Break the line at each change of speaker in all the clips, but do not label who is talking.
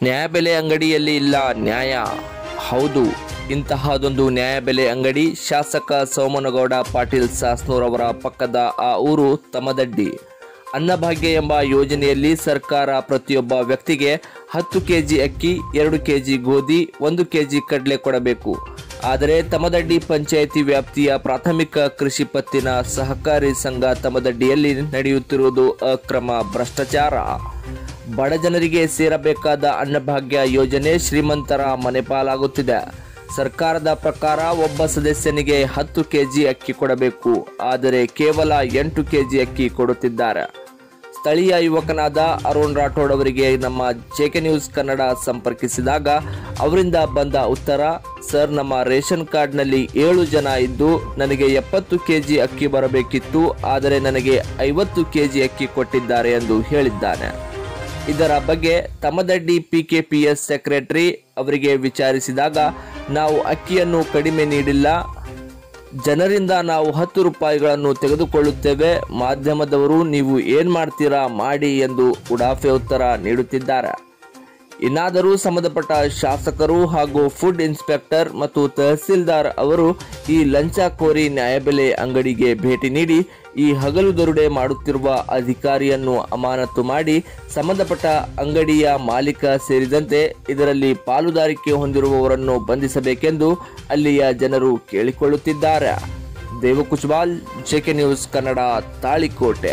ನ್ಯಾಯಬೆಲೆ ಅಂಗಡಿಯಲ್ಲಿ ಇಲ್ಲ ನ್ಯಾಯ ಹೌದು ಇಂತಹದೊಂದು ನ್ಯಾಯಬೆಲೆ ಅಂಗಡಿ ಶಾಸಕ ಸೋಮನಗೌಡ ಪಾಟೀಲ್ ಸಾಸ್ನೂರವರ ಪಕ್ಕದ ಆ ಊರು ತಮದಡ್ಡಿ ಅನ್ನಭಾಗ್ಯ ಎಂಬ ಯೋಜನೆಯಲ್ಲಿ ಸರ್ಕಾರ ಪ್ರತಿಯೊಬ್ಬ ವ್ಯಕ್ತಿಗೆ ಹತ್ತು ಕೆಜಿ ಅಕ್ಕಿ ಎರಡು ಕೆಜಿ ಗೋಧಿ ಒಂದು ಕೆಜಿ ಕಡಲೆ ಕೊಡಬೇಕು ಆದರೆ ತಮದಡ್ಡಿ ಪಂಚಾಯಿತಿ ವ್ಯಾಪ್ತಿಯ ಪ್ರಾಥಮಿಕ ಕೃಷಿ ಪತ್ತಿನ ಸಹಕಾರಿ ಸಂಘ ತಮದಡ್ಡಿಯಲ್ಲಿ ನಡೆಯುತ್ತಿರುವುದು ಅಕ್ರಮ ಭ್ರಷ್ಟಾಚಾರ ಬಡ ಜನರಿಗೆ ಸೇರಬೇಕಾದ ಅನ್ನಭಾಗ್ಯ ಯೋಜನೆ ಶ್ರೀಮಂತರ ಮನೆಪಾಲಾಗುತ್ತಿದೆ ಸರ್ಕಾರದ ಪ್ರಕಾರ ಒಬ್ಬ ಸದಸ್ಯನಿಗೆ ಹತ್ತು ಕೆಜಿ ಅಕ್ಕಿ ಕೊಡಬೇಕು ಆದರೆ ಕೇವಲ ಎಂಟು ಕೆಜಿ ಅಕ್ಕಿ ಕೊಡುತ್ತಿದ್ದಾರೆ ಸ್ಥಳೀಯ ಯುವಕನಾದ ಅರುಣ್ ರಾಠೋಡ್ ಅವರಿಗೆ ನಮ್ಮ ಜೆಕೆ ನ್ಯೂಸ್ ಕನ್ನಡ ಸಂಪರ್ಕಿಸಿದಾಗ ಅವರಿಂದ ಬಂದ ಉತ್ತರ ಸರ್ ನಮ್ಮ ರೇಷನ್ ಕಾರ್ಡ್ನಲ್ಲಿ ಏಳು ಜನ ಇದ್ದು ನನಗೆ ಎಪ್ಪತ್ತು ಕೆಜಿ ಅಕ್ಕಿ ಬರಬೇಕಿತ್ತು ಆದರೆ ನನಗೆ ಐವತ್ತು ಕೆಜಿ ಅಕ್ಕಿ ಕೊಟ್ಟಿದ್ದಾರೆ ಎಂದು ಹೇಳಿದ್ದಾನೆ ಇದರ ಬಗ್ಗೆ ತಮದಡ್ಡಿ ಪಿಕೆಪಿಎಸ್ ಸೆಕ್ರೆಟರಿ ಅವರಿಗೆ ವಿಚಾರಿಸಿದಾಗ ನಾವು ಅಕ್ಕಿಯನ್ನು ಕಡಿಮೆ ನೀಡಿಲ್ಲ ಜನರಿಂದ ನಾವು ಹತ್ತು ರೂಪಾಯಿಗಳನ್ನು ತೆಗೆದುಕೊಳ್ಳುತ್ತೇವೆ ಮಾಧ್ಯಮದವರು ನೀವು ಏನು ಮಾಡ್ತೀರಾ ಮಾಡಿ ಎಂದು ಉಡಾಫೆ ಉತ್ತರ ನೀಡುತ್ತಿದ್ದಾರೆ ಇನ್ನಾದರೂ ಸಂಬಂಧಪಟ್ಟ ಶಾಸಕರು ಹಾಗೂ ಫುಡ್ ಇನ್ಸ್ಪೆಕ್ಟರ್ ಮತ್ತು ತಹಸೀಲ್ದಾರ್ ಅವರು ಈ ಲಂಚ ಕೋರಿ ನ್ಯಾಯಬೆಲೆ ಅಂಗಡಿಗೆ ಭೇಟಿ ನೀಡಿ ಈ ಹಗಲು ದರೋಡೆ ಮಾಡುತ್ತಿರುವ ಅಧಿಕಾರಿಯನ್ನು ಅಮಾನತು ಮಾಡಿ ಸಂಬಂಧಪಟ್ಟ ಅಂಗಡಿಯ ಮಾಲೀಕ ಸೇರಿದಂತೆ ಇದರಲ್ಲಿ ಪಾಲುದಾರಿಕೆ ಹೊಂದಿರುವವರನ್ನು ಬಂಧಿಸಬೇಕೆಂದು ಅಲ್ಲಿಯ ಜನರು ಕೇಳಿಕೊಳ್ಳುತ್ತಿದ್ದಾರೆ ದೇವಕುಚ್ವಾಲ್ ಜೆಕೆ ನ್ಯೂಸ್ ಕನ್ನಡ ತಾಳಿಕೋಟೆ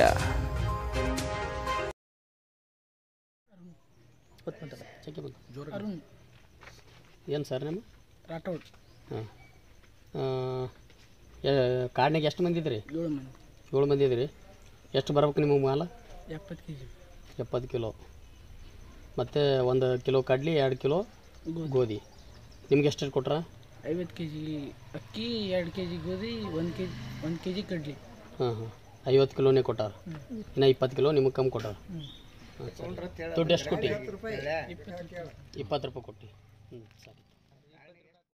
ಚೆಕ್ಕೆ ಬಂತು
ಅರುಣ್
ಏನು ಸರ್ ನಿಮ್ಮ
ರಾಠೋಡ್
ಹಾಂ ಕಾರ್ಡ್ನಾಗ ಎಷ್ಟು ಮಂದಿ ಇದ್ರಿ
ಏಳು ಮಂದಿ
ಏಳು ಮಂದಿ ಇದ್ರಿ ಎಷ್ಟು ಬರ್ಬೇಕು ನಿಮಗೆ ಮಾಲ
ಎಪ್ಪತ್ತು ಕೆ ಜಿ
ಎಪ್ಪತ್ತು ಕಿಲೋ ಮತ್ತು ಒಂದು ಕಿಲೋ ಕಡ್ಲಿ ಎರಡು ಕಿಲೋ ಗೋಧಿ ನಿಮ್ಗೆ ಎಷ್ಟು ಕೊಟ್ರ
ಐವತ್ತು ಕೆ ಜಿ ಅಕ್ಕಿ ಎರಡು ಕೆ ಜಿ ಗೋಧಿ ಒಂದು ಕೆ ಜಿ ಒಂದು ಕೆ ಜಿ ಕಡ್ಲಿ
ಹಾಂ ಹಾಂ ಐವತ್ತು ಕಿಲೋನೇ ಕೊಟ್ಟಾರ ಇನ್ನು ಇಪ್ಪತ್ತು ಕಿಲೋ ನಿಮಗೆ ಕಮ್ಮಿ ಕೊಟ್ಟಾರ ಹಾಂ ಸರಿ ದುಡ್ಡು ಎಷ್ಟು ಕೊಟ್ಟು ಇಪ್ಪತ್ತು ರೂಪಾಯಿ ಕೊಟ್ಟು ಹ್ಞೂ ಸರಿ